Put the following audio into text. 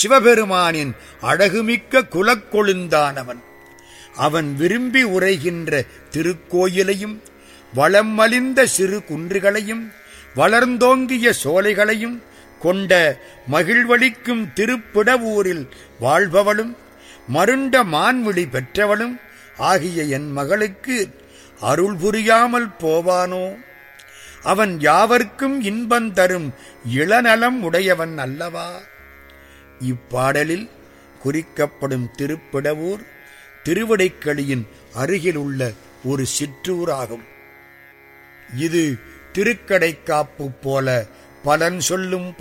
சிவபெருமானின் அழகுமிக்க குலக்கொழுந்தானவன் அவன் விரும்பி உரைகின்ற திருக்கோயிலையும் வளம் மலிந்த சிறு குன்றுகளையும் வளர்ந்தோங்கிய சோலைகளையும் கொண்ட மகிழ்வளிக்கும் திருப்பிடவூரில் வாழ்பவளும் மருண்ட மான்விழி பெற்றவளும் ஆகிய என் மகளுக்கு அருள் புரியாமல் போவானோ அவன் யாவர்க்கும் இன்பம் தரும் இளநலம் உடையவன் அல்லவா இப்பாடலில் குறிக்கப்படும் திருப்பிடவூர் திருவிடைக்களியின் அருகிலுள்ள ஒரு சிற்றூராகும் இது திருக்கடைக்காப்பு போல பலன் சொல்லும்